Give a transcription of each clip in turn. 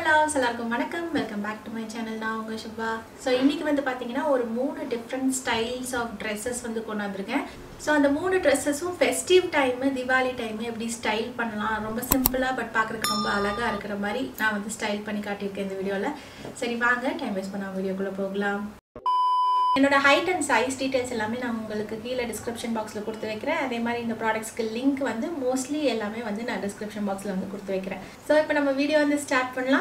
loves எல்லாருக்கும் வணக்கம் welcome back to my channel நான் உங்கள் சுபா ஸோ இன்னைக்கு வந்து பார்த்தீங்கன்னா ஒரு மூணு டிஃப்ரெண்ட் ஸ்டைல்ஸ் ஆஃப் ட்ரெஸ்ஸஸ் வந்து கொண்டு வந்திருக்கேன் ஸோ அந்த மூணு ட்ரெஸ்ஸஸும் ஃபெஸ்டிவ் டைமு திவாலி டைமு எப்படி ஸ்டைல் பண்ணலாம் ரொம்ப சிம்பிளாக பட் பார்க்குறதுக்கு ரொம்ப அழகாக இருக்கிற மாதிரி நான் வந்து ஸ்டைல் பண்ணி காட்டியிருக்கேன் இந்த வீடியோவில் சரி வாங்க டைம் வேஸ்ட் பண்ண வீடியோக்குள்ளே போகலாம் என்னோட ஹைட் அண்ட் சைஸ் டீடைல்ஸ் எல்லாமே நான் உங்களுக்கு கீழே டிஸ்கிரிப்ஷன் பாக்ஸில் கொடுத்து வைக்கிறேன் அதே மாதிரி இந்த ப்ராடக்ட்ஸ்க்கு லிங்க் வந்து மோஸ்ட்லி எல்லாமே வந்து நான் டிஸ்கிரிப்ஷன் பாக்ஸில் வந்து கொடுத்து வைக்கிறேன் ஸோ இப்போ நம்ம வீடியோ வந்து ஸ்டார்ட் பண்ணலாம்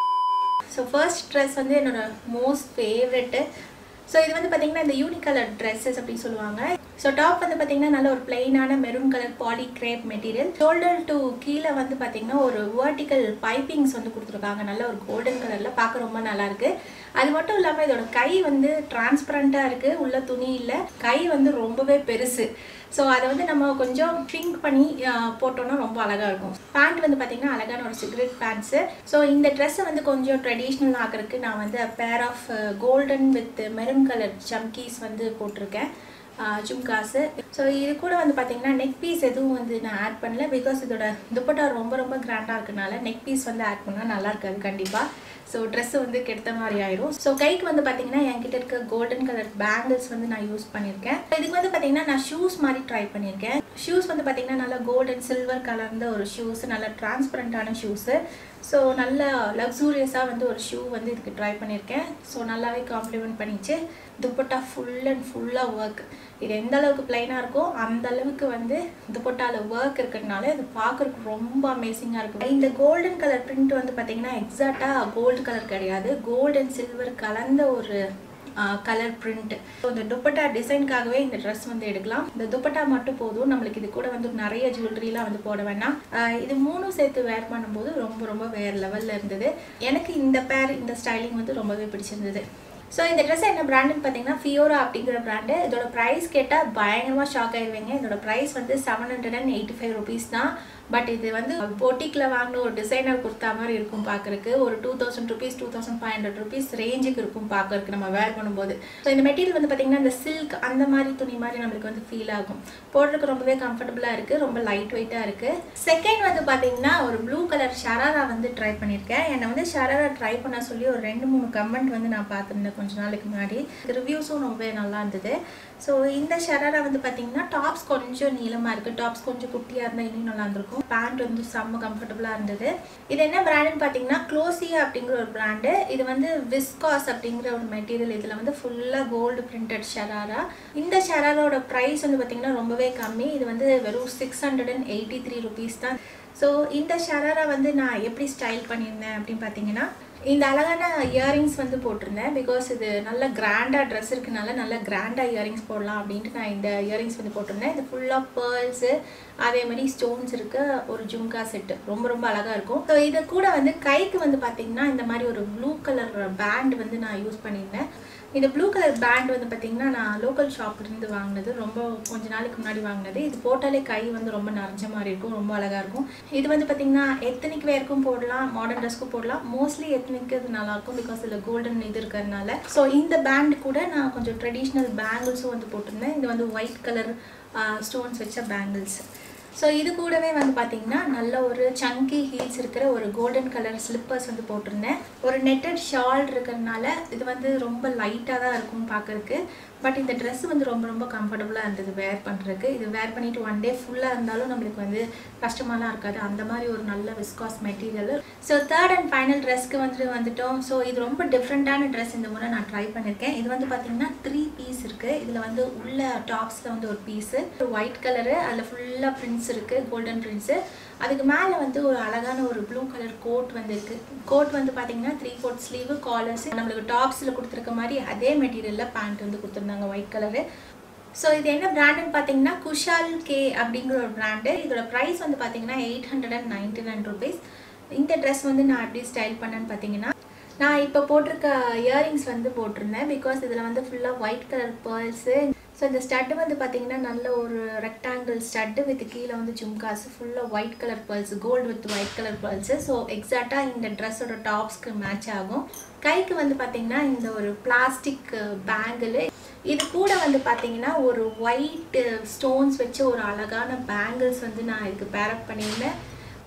ஸோ ஃபர்ஸ்ட் ட்ரெஸ் வந்து என்னோட மோஸ்ட் ஃபேவரெட்டு ஸோ இது வந்து பார்த்தீங்கன்னா இந்த யூனிக் கலர் ட்ரெஸ்ஸஸ் அப்படின்னு சொல்லுவாங்க ஸோ டாப் வந்து பார்த்தீங்கன்னா நல்ல ஒரு பிளெயினான maroon colour poly crepe material shoulder to கீழே வந்து பார்த்தீங்கன்னா ஒரு வேர்ட்டிக்கல் பைப்பிங்ஸ் வந்து கொடுத்துருக்காங்க நல்ல ஒரு கோல்டன் கலரில் பார்க்க ரொம்ப நல்லா இருக்கு அது மட்டும் இல்லாமல் இதோட கை வந்து டிரான்ஸ்பரண்ட்டாக இருக்குது உள்ள துணி இல்லை கை வந்து ரொம்பவே பெருசு ஸோ அதை வந்து நம்ம கொஞ்சம் ஷ்ரிங்க் பண்ணி ஆஹ், போட்டோம்னா ரொம்ப அழகாக இருக்கும் பேண்ட் வந்து பார்த்தீங்கன்னா அழகான ஒரு சிகரெட் பேண்ட்ஸு ஸோ இந்த ட்ரெஸ்ஸை வந்து கொஞ்சம் ட்ரெடிஷ்னல் ஆகிறதுக்கு நான் வந்து pair of golden with maroon colour சம்கீஸ் வந்து போட்டிருக்கேன் ஜும்காஸு ஸோ இது கூட வந்து பார்த்தீங்கன்னா நெக் பீஸ் எதுவும் வந்து நான் ஆட் பண்ணல பிகாஸ் இதோட துப்பட்டா ரொம்ப ரொம்ப கிராண்டாக இருக்கனால நெக் பீஸ் வந்து ஆட் பண்ணால் நல்லா இருக்காது கண்டிப்பாக ஸோ ட்ரெஸ் வந்து கெடுத்த மாதிரி ஆயிரும் ஸோ கைக்கு வந்து பார்த்தீங்கன்னா என்கிட்ட இருக்க கோல்டன் கலர் பேங்கிள்ஸ் வந்து நான் யூஸ் பண்ணியிருக்கேன் இதுக்கு வந்து பார்த்தீங்கன்னா நான் ஷூஸ் மாதிரி ட்ரை பண்ணியிருக்கேன் ஷூஸ் வந்து பார்த்தீங்கன்னா நல்லா கோல்டன் சில்வர் கலர்ந்த ஒரு ஷூஸ் நல்லா டிரான்ஸ்பரண்டான ஷூஸு ஸோ நல்ல லக்ஸூரியஸாக வந்து ஒரு ஷூ வந்து இதுக்கு ட்ரை பண்ணியிருக்கேன் ஸோ நல்லாவே காம்ப்ளிமெண்ட் பண்ணிச்சு துப்பட்டா ஃபுல் அண்ட் ஃபுல்லாக ஒர்க் இது எந்த அளவுக்கு பிளைனாக இருக்கோ அந்த அளவுக்கு வந்து துப்பட்டாவில் ஒர்க் இருக்கிறதுனால இது பார்க்குறதுக்கு ரொம்ப அமேசிங்காக இருக்கும் இந்த கோல்டன் கலர் பிரிண்ட் வந்து பார்த்தீங்கன்னா எக்ஸாக்டாக கோல்டு கலர் கிடையாது கோல்டு அண்ட் சில்வர் கலந்த ஒரு கலர் பிரிண்ட் ஸோ இந்த துப்பட்டா டிசைனுக்காகவே இந்த ட்ரெஸ் வந்து எடுக்கலாம் இந்த துப்பட்டா மட்டும் போதும் நம்மளுக்கு இது கூட வந்து நிறைய ஜுவல்லரிலாம் வந்து போட வேணாம் ஆஹ் இது மூணும் சேர்த்து வேர் பண்ணும்போது ரொம்ப ரொம்ப வேற லெவலில் இருந்தது எனக்கு இந்த பேர் இந்த ஸ்டைலிங் வந்து ரொம்பவே பிடிச்சிருந்தது ஸோ இந்த ட்ரெஸ் என்ன பிராண்டுன்னு பார்த்தீங்கன்னா ஃபியோரா அப்படிங்கிற பிராண்டு இதோட ப்ரைஸ் கேட்டால் பயங்கரமாக ஷாக் ஆயிடுவீங்க இதோட ப்ரைஸ் வந்து seven hundred and eighty five rupees தான் பட் இது வந்து பொட்டிக்கில் வாங்கின ஒரு டிசைனர் கொடுத்தா மாதிரி இருக்கும் பார்க்கறதுக்கு ஒரு two thousand rupees two thousand five hundred rupees ரேஞ்சுக்கு இருக்கும் பார்க்கறதுக்கு நம்ம வேர் பண்ணும்போது ஸோ இந்த மெட்டீரியல் வந்து பார்த்தீங்கன்னா இந்த சில்க் அந்த மாதிரி துணி மாதிரி நம்மளுக்கு வந்து ஃபீல் ஆகும் போடுறதுக்கு ரொம்பவே கம்ஃபர்டபுளாக இருக்குது ரொம்ப லைட் வெயிட்டாக இருக்குது செகண்ட் வந்து பார்த்தீங்கன்னா ஒரு ப்ளூ கலர் ஷராரா வந்து ட்ரை பண்ணியிருக்கேன் என்னை வந்து ஷராரா ட்ரை பண்ண சொல்லி ஒரு ரெண்டு மூணு கமெண்ட் வந்து நான் பார்த்துருந்தேன் கொஞ்ச நாளைக்கு முன்னாடி ரிவ்யூஸும் ரொம்பவே நல்லா இருந்தது ஸோ இந்த ஷராரா வந்து பார்த்தீங்கன்னா டாப்ஸ் கொஞ்சம் நீளமாக இருக்குது டாப்ஸ் கொஞ்சம் குட்டியாக இருந்தால் இன்னும் நல்லா இருந்திருக்கும் பேண்ட் வந்து செம்ம கம்ஃபர்டபுளாக இருந்தது இது என்ன பிராண்டுன்னு பார்த்தீங்கன்னா க்ளோசியா அப்படிங்கிற ஒரு பிராண்டு இது வந்து விஸ்காஸ் அப்படிங்கிற ஒரு மெட்டீரியல் இதில் வந்து ஃபுல்லாக கோல்டு பிரிண்டட் ஷராரா இந்த ஷராரோட ப்ரைஸ் வந்து பார்த்தீங்கன்னா ரொம்பவே கம்மி இது வந்து வெறும் six hundred and eighty three rupees தான் ஸோ இந்த ஷராரா வந்து நான் எப்படி ஸ்டைல் பண்ணியிருந்தேன் அப்படின்னு பார்த்தீங்கன்னா இந்த அழகான இயரிங்ஸ் வந்து போட்டிருந்தேன் பிகாஸ் இது நல்ல கிராண்டாக ட்ரெஸ் இருக்கனால நல்ல கிராண்டாக இயரிங்ஸ் போடலாம் அப்படின்ட்டு நான் இந்த இயரிங்ஸ் வந்து போட்டிருந்தேன் இது ஃபுல்லாக பேர்ல்ஸு அதே மாதிரி ஸ்டோன்ஸ் இருக்க ஒரு ஜும்கா செட்டு ரொம்ப ரொம்ப அழகாக இருக்கும் ஸோ இது கூட வந்து கைக்கு வந்து பார்த்தீங்கன்னா இந்த மாதிரி ஒரு ப்ளூ கலர் பேண்ட் வந்து நான் யூஸ் பண்ணியிருந்தேன் இந்த ப்ளூ கலர் பேண்ட் வந்து பார்த்தீங்கன்னா நான் லோக்கல் ஷாப்லேருந்து வாங்கினது ரொம்ப கொஞ்ச நாளைக்கு முன்னாடி வாங்கினது இது போட்டாலே கை வந்து ரொம்ப நரைஞ்ச மாதிரி இருக்கும் ரொம்ப அழகாக இருக்கும் இது வந்து பார்த்தீங்கன்னா எத்தனிக் வேர்க்கும் போடலாம் மாடர்ன் ட்ரெஸ்க்கும் போடலாம் மோஸ்ட்லி எத்தனிக்கு இது நல்லாயிருக்கும் பிகாஸ் இதில் கோல்டன் இது இருக்கிறதுனால ஸோ இந்த பேண்ட் கூட நான் கொஞ்சம் ட்ரெடிஷ்னல் பேங்கிள்ஸும் வந்து போட்டிருந்தேன் இது வந்து ஒயிட் கலர் ஸ்டோன்ஸ் வச்ச பேங்கிள்ஸ் ஸோ இது கூடவே வந்து பார்த்தீங்கன்னா நல்ல ஒரு சங்கி ஹீல்ஸ் இருக்கிற ஒரு கோல்டன் கலர் ஸ்லிப்பர்ஸ் வந்து போட்டிருந்தேன் ஒரு நெட்டட் ஷால் இருக்கிறதுனால இது வந்து ரொம்ப லைட்டாக தான் இருக்கும் பார்க்கறதுக்கு பட் இந்த Dress வந்து ரொம்ப ரொம்ப கம்ஃபர்டபுளாக இருந்தது வேர் பண்ணுறதுக்கு இது வேர் பண்ணிட்டு ஒன் டே ஃபுல்லாக இருந்தாலும் நம்மளுக்கு வந்து கஷ்டமாலாம் இருக்காது அந்த மாதிரி ஒரு நல்ல viscose material so third and final ட்ரெஸ்க்கு வந்துட்டு வந்துட்டோம் ஸோ இது ரொம்ப டிஃப்ரெண்ட்டான ட்ரெஸ் இந்த முறை நான் ட்ரை பண்ணியிருக்கேன் இது வந்து பார்த்தீங்கன்னா த்ரீ பீஸ் இருக்குது இதில் வந்து உள்ள டாப்ஸில் வந்து ஒரு பீஸு ஒயிட் கலரு அதில் ஃபுல்லாக பிரிண்ட்ஸ் இருக்குது கோல்டன் பிரிண்ட்ஸு அதுக்கு மேலே வந்து ஒரு அழகான ஒரு ப்ளூ கலர் கோட் வந்து இருக்குது கோட் வந்து பார்த்தீங்கன்னா த்ரீ ஃபோர்த் ஸ்லீவு காலர்ஸ் நம்மளுக்கு டாப்ஸில் கொடுத்துருக்க மாதிரி அதே மெட்டீரியலில் பேண்ட் வந்து கொடுத்துருந்தாங்க ஒயிட் கலரு ஸோ இது என்ன பிராண்டுன்னு பார்த்தீங்கன்னா குஷால் கே அப்படிங்கிற ஒரு பிராண்டு இதோட ப்ரைஸ் வந்து பார்த்தீங்கன்னா eight hundred and ninety nine rupees இந்த ட்ரெஸ் வந்து நான் எப்படி ஸ்டைல் பண்ணேன்னு பார்த்தீங்கன்னா நான் இப்போ போட்டிருக்க இயரிங்ஸ் வந்து போட்டிருந்தேன் பிகாஸ் இதில் வந்து ஃபுல்லாக ஒயிட் கலர் பேர்ல்ஸு ஸோ இந்த ஸ்டட்டு வந்து பார்த்தீங்கன்னா நல்ல ஒரு ரெக்டாங்கிள் ஸ்டட்டு வித் கீழே வந்து ஜும்காஸ் ஃபுல்லாக white colour pearls gold with white colour pearls so எக்ஸாக்டாக இந்த ட்ரெஸ்ஸோட டாப்ஸ்க்கு மேட்ச் ஆகும் கைக்கு வந்து பார்த்தீங்கன்னா இந்த ஒரு பிளாஸ்டிக் பேங்கிள் இது கூட வந்து பார்த்தீங்கன்னா ஒரு ஒயிட் ஸ்டோன்ஸ் வச்சு ஒரு அழகான பேங்கிள்ஸ் வந்து நான் இதுக்கு பேரப் பண்ணியிருந்தேன்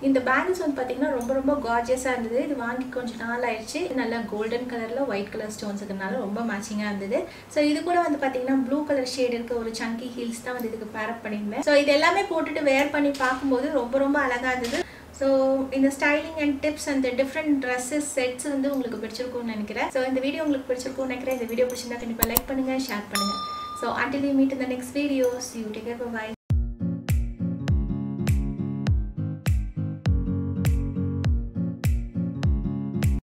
இந்த பேங்கிள்ஸ் வந்து பார்த்தீங்கன்னா ரொம்ப ரொம்ப கார்ஜியஸாக இருந்தது இது வாங்கி கொஞ்சம் நாள் ஆயிடுச்சு நல்லா கோல்டன் கலரில் ஒயிட் கலர் ஸ்டோன்ஸ் இருக்கிறதுனால ரொம்ப மேட்சிங்காக இருந்தது ஸோ இது கூட வந்து பார்த்தீங்கன்னா ப்ளூ கலர் ஷேட் இருக்க ஒரு சங்கி ஹீல்ஸ் தான் வந்து இதுக்கு பேரப் பண்ணியிருந்தேன் ஸோ இது எல்லாமே போட்டுட்டு வேர் பண்ணி பார்க்கும்போது ரொம்ப ரொம்ப அழகாக இருந்தது ஸோ இந்த ஸ்டைலிங் அண்ட் டிப்ஸ் அந்த டிஃப்ரெண்ட் ட்ரெஸ்ஸஸ் செட்ஸ் வந்து உங்களுக்கு பிடிச்சிருக்கும்னு நினைக்கிறேன் ஸோ இந்த வீடியோ உங்களுக்கு பிடிச்சிருக்கும்னு நினைக்கிறேன் இந்த வீடியோ பிடிச்சிருந்தா கண்டிப்பாக லைக் பண்ணுங்கள் ஷேர் பண்ணுங்கள் so until we meet in the next videos you take care bye